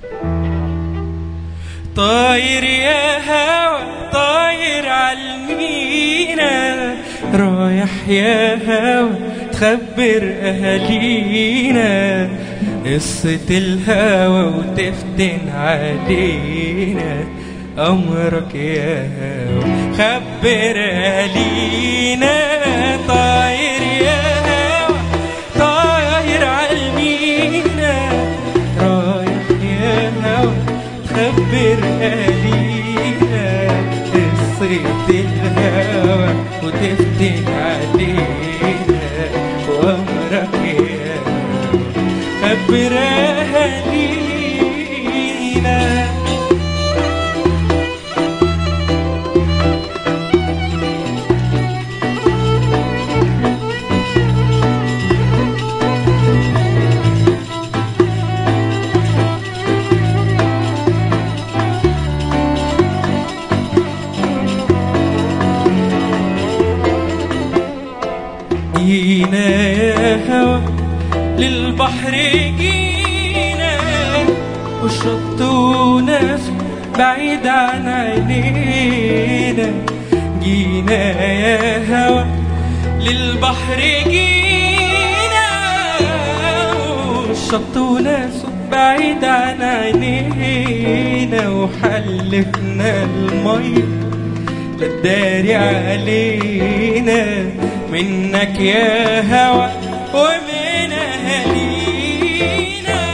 طاير يا هوا طاير عالمينا رايح يا هوا تخبر أهالينا قصة الهوى وتفتن علينا أمرك يا هوا خبر أهالينا طاير يا هوا طاير عالمينا رايح يا هوا خبر أهالينا قصة الهوى وتفتن علينا وأمرك يا هوا خبر أهالينا جينا يا هوا للبحر جينا والشط وناس بعيد عن عينينا جينا يا هوا للبحر جينا والشط وناس بعيد عن عينينا وحلفنا الميه لا تداري علينا منك يا هوى ومن أهالينا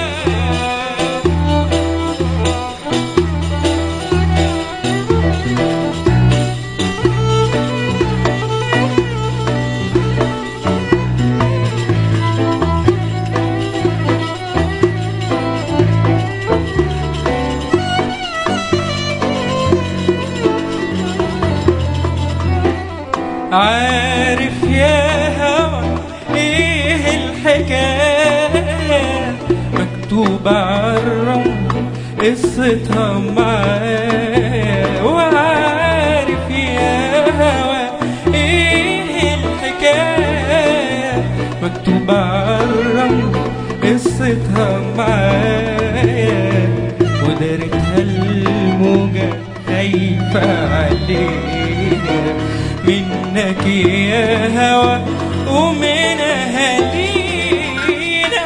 عارف يا هوى ايه الحكاية مكتوبة عالرمل قصتها معايا وعارف يا هوى ايه الحكاية مكتوبة عالرمل قصتها معايا ودارتها الموجة خايفة علينا منك يا هوى ومن أهالينا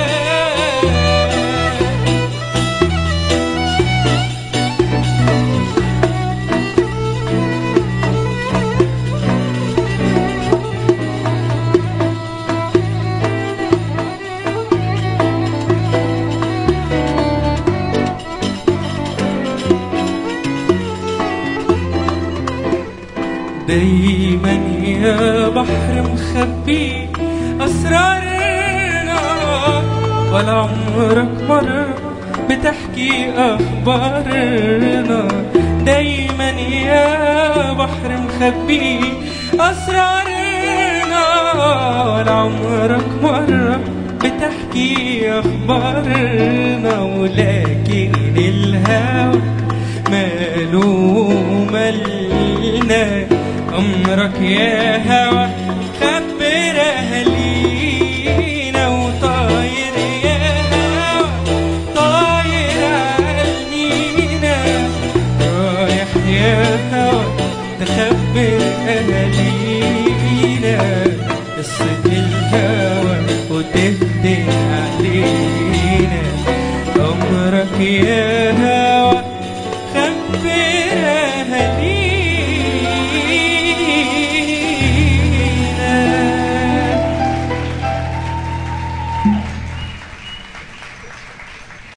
دايما يا بحر مخبي أسرارنا ولا عمرك مرة بتحكي أخبارنا دايما يا بحر مخبي أسرارنا ولا عمرك مرة بتحكي أخبارنا ولكن الهوى ماله ملنا أمرك يا هوى خبر أهالينا وطاير يا هوى طاير عالمينا رايح يا هوى تخبر أهالينا قصة الهوى وتهدي علينا أمرك يا هوى خبر أهالينا